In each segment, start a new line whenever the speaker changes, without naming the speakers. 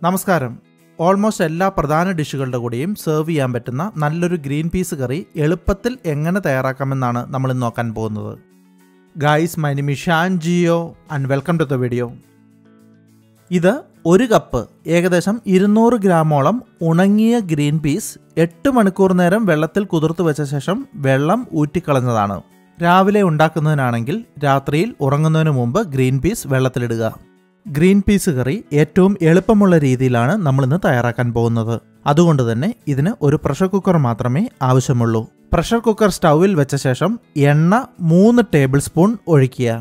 നമസ്കാരം ഓൾമോസ്റ്റ് എല്ലാ പ്രധാന ഡിഷുകളുടെ കൂടെയും സെർവ് ചെയ്യാൻ പറ്റുന്ന നല്ലൊരു ഗ്രീൻ പീസ് കറി എളുപ്പത്തിൽ എങ്ങനെ തയ്യാറാക്കാമെന്നാണ് നമ്മൾ ഇന്ന് നോക്കാൻ പോകുന്നത് guys my name is Shaan Geo and welcome to the video ഇത് ഒരു കപ്പ് ഏകദേശം ഇരുന്നൂറ് ഗ്രാമോളം ഉണങ്ങിയ ഗ്രീൻ പീസ് എട്ട് മണിക്കൂർ നേരം വെള്ളത്തിൽ കുതിർത്ത് വെച്ച ശേഷം വെള്ളം ഊറ്റിക്കളഞ്ഞതാണ് രാവിലെ ഉണ്ടാക്കുന്നതിനാണെങ്കിൽ രാത്രിയിൽ ഉറങ്ങുന്നതിന് മുമ്പ് ഗ്രീൻ പീസ് വെള്ളത്തിലിടുക ഗ്രീൻ പീസ് കറി ഏറ്റവും എളുപ്പമുള്ള രീതിയിലാണ് നമ്മൾ ഇന്ന് തയ്യാറാക്കാൻ പോകുന്നത് അതുകൊണ്ട് തന്നെ ഇതിന് ഒരു പ്രഷർ കുക്കർ മാത്രമേ ആവശ്യമുള്ളൂ പ്രഷർ കുക്കർ സ്റ്റൗവിൽ വെച്ച ശേഷം എണ്ണ മൂന്ന് ടേബിൾ സ്പൂൺ ഒഴിക്കുക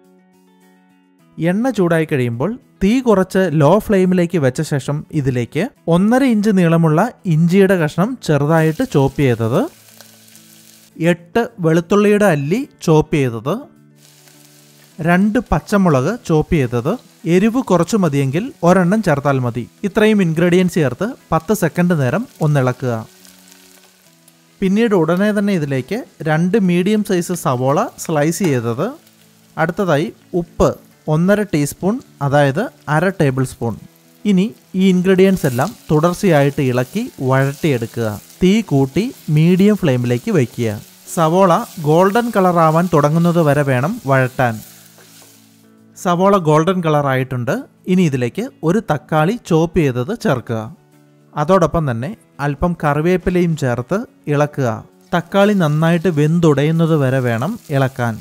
എണ്ണ ചൂടായി കഴിയുമ്പോൾ തീ കുറച്ച് ലോ ഫ്ലെയിമിലേക്ക് വെച്ച ശേഷം ഇതിലേക്ക് ഒന്നര ഇഞ്ച് നീളമുള്ള ഇഞ്ചിയുടെ കഷ്ണം ചെറുതായിട്ട് ചോപ്പ് ചെയ്തത് എട്ട് വെളുത്തുള്ളിയുടെ അല്ലി ചോപ്പ് ചെയ്തത് രണ്ട് പച്ചമുളക് ചോപ്പ് ചെയ്തത് എരിവ് കുറച്ചു മതിയെങ്കിൽ ഒരെണ്ണം ചേർത്താൽ മതി ഇത്രയും ഇൻഗ്രീഡിയൻസ് ചേർത്ത് പത്ത് സെക്കൻഡ് നേരം ഒന്നിളക്കുക പിന്നീട് ഉടനെ തന്നെ ഇതിലേക്ക് രണ്ട് മീഡിയം സൈസ് സവോള സ്ലൈസ് ചെയ്തത് അടുത്തതായി ഉപ്പ് ഒന്നര ടീസ്പൂൺ അതായത് അര ടേബിൾ സ്പൂൺ ഇനി ഈ ഇൻഗ്രീഡിയൻസ് എല്ലാം തുടർച്ചയായിട്ട് ഇളക്കി വഴട്ടിയെടുക്കുക തീ കൂട്ടി മീഡിയം ഫ്ലെയിമിലേക്ക് വയ്ക്കുക സവോള ഗോൾഡൻ കളർ ആവാൻ തുടങ്ങുന്നത് വരെ വേണം വഴട്ടാൻ സവോള ഗോൾഡൻ കളർ ആയിട്ടുണ്ട് ഇനി ഇതിലേക്ക് ഒരു തക്കാളി ചോപ്പ് ചെയ്തത് ചേർക്കുക അതോടൊപ്പം തന്നെ അല്പം കറിവേപ്പിലയും ചേർത്ത് ഇളക്കുക തക്കാളി നന്നായിട്ട് വെന്തുടയുന്നത് വരെ വേണം ഇളക്കാൻ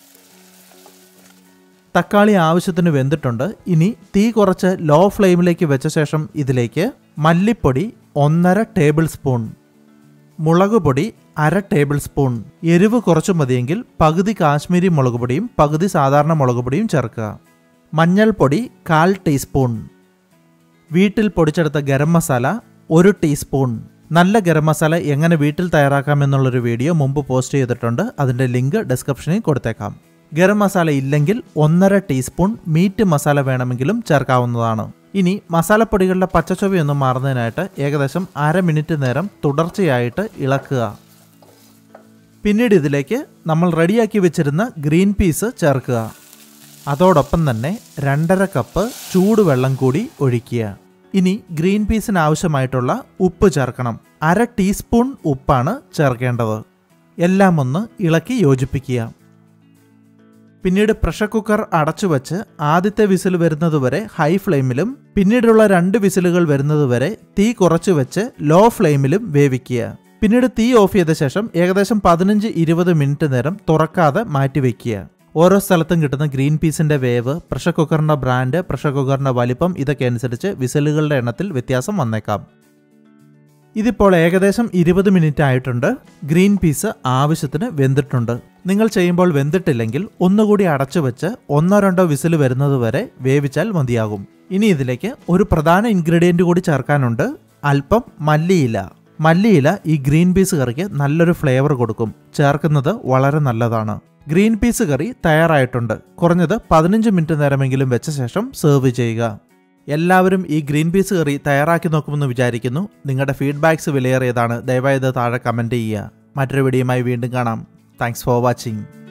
തക്കാളി ആവശ്യത്തിന് വെന്തിട്ടുണ്ട് ഇനി തീ കുറച്ച് ലോ ഫ്ലെയിമിലേക്ക് വെച്ച ശേഷം ഇതിലേക്ക് മല്ലിപ്പൊടി ഒന്നര ടേബിൾ സ്പൂൺ മുളക് പൊടി അര ടേബിൾ സ്പൂൺ എരിവ് കുറച്ച് മതിയെങ്കിൽ പകുതി കാശ്മീരി മുളക് പൊടിയും പകുതി സാധാരണ മുളക് പൊടിയും ചേർക്കുക മഞ്ഞൾപ്പൊടി കാൽ ടീസ്പൂൺ വീട്ടിൽ പൊടിച്ചെടുത്ത ഗരം മസാല ഒരു ടീസ്പൂൺ നല്ല ഗരം മസാല എങ്ങനെ വീട്ടിൽ തയ്യാറാക്കാമെന്നുള്ളൊരു വീഡിയോ മുമ്പ് പോസ്റ്റ് ചെയ്തിട്ടുണ്ട് അതിൻ്റെ ലിങ്ക് ഡിസ്ക്രിപ്ഷനിൽ കൊടുത്തേക്കാം ഗരം മസാല ഇല്ലെങ്കിൽ ഒന്നര ടീസ്പൂൺ മീറ്റ് മസാല വേണമെങ്കിലും ചേർക്കാവുന്നതാണ് ഇനി മസാലപ്പൊടികളുടെ പച്ചച്ചൊവയൊന്നും മാറുന്നതിനായിട്ട് ഏകദേശം അര മിനിറ്റ് നേരം തുടർച്ചയായിട്ട് ഇളക്കുക പിന്നീട് ഇതിലേക്ക് നമ്മൾ റെഡിയാക്കി വെച്ചിരുന്ന ഗ്രീൻ പീസ് ചേർക്കുക അതോടൊപ്പം തന്നെ രണ്ടര കപ്പ് ചൂടുവെള്ളം കൂടി ഒഴിക്കുക ഇനി ഗ്രീൻ പീസിന് ആവശ്യമായിട്ടുള്ള ഉപ്പ് ചേർക്കണം അര ടീസ്പൂൺ ഉപ്പാണ് ചേർക്കേണ്ടത് എല്ലാം ഒന്ന് ഇളക്കി യോജിപ്പിക്കുക പിന്നീട് പ്രഷർ കുക്കർ അടച്ചു വെച്ച് ആദ്യത്തെ വിസിൽ വരുന്നതുവരെ ഹൈ ഫ്ലെയിമിലും പിന്നീടുള്ള രണ്ട് വിസിലുകൾ വരുന്നതുവരെ തീ കുറച്ചു വെച്ച് ലോ ഫ്ലെയിമിലും വേവിക്കുക പിന്നീട് തീ ഓഫ് ചെയ്ത ശേഷം ഏകദേശം പതിനഞ്ച് ഇരുപത് മിനിറ്റ് നേരം തുറക്കാതെ മാറ്റിവെക്കുക ഓരോ സ്ഥലത്തും കിട്ടുന്ന ഗ്രീൻ പീസിന്റെ വേവ് പ്രഷർ കുക്കറിന്റെ ബ്രാൻഡ് പ്രഷർ കുക്കറിന്റെ വലിപ്പം ഇതൊക്കെ അനുസരിച്ച് വിസിലുകളുടെ എണ്ണത്തിൽ വ്യത്യാസം വന്നേക്കാം ഇതിപ്പോൾ ഏകദേശം ഇരുപത് മിനിറ്റ് ആയിട്ടുണ്ട് ഗ്രീൻ പീസ് ആവശ്യത്തിന് വെന്തിട്ടുണ്ട് നിങ്ങൾ ചെയ്യുമ്പോൾ വെന്തിട്ടില്ലെങ്കിൽ ഒന്നുകൂടി അടച്ചു വെച്ച് ഒന്നോ രണ്ടോ വിസിൽ വരുന്നത് വരെ വേവിച്ചാൽ മതിയാകും ഇനി ഇതിലേക്ക് ഒരു പ്രധാന ഇൻഗ്രീഡിയൻറ്റ് കൂടി ചേർക്കാനുണ്ട് അല്പം മല്ലിയില മല്ലിയില ഈ ഗ്രീൻ പീസ് കറിക്ക് നല്ലൊരു ഫ്ലേവർ കൊടുക്കും ചേർക്കുന്നത് വളരെ നല്ലതാണ് ഗ്രീൻ പീസ് കറി തയ്യാറായിട്ടുണ്ട് കുറഞ്ഞത് പതിനഞ്ച് മിനിറ്റ് നേരമെങ്കിലും വെച്ച ശേഷം സെർവ് ചെയ്യുക എല്ലാവരും ഈ ഗ്രീൻ പീസ് കറി തയ്യാറാക്കി നോക്കുമെന്ന് വിചാരിക്കുന്നു നിങ്ങളുടെ ഫീഡ്ബാക്സ് വിലയേറിയതാണ് ദയവായി ഇത് താഴെ കമൻറ്റ് ചെയ്യുക മറ്റൊരു വീഡിയോയുമായി വീണ്ടും കാണാം താങ്ക്സ് ഫോർ വാച്ചിങ്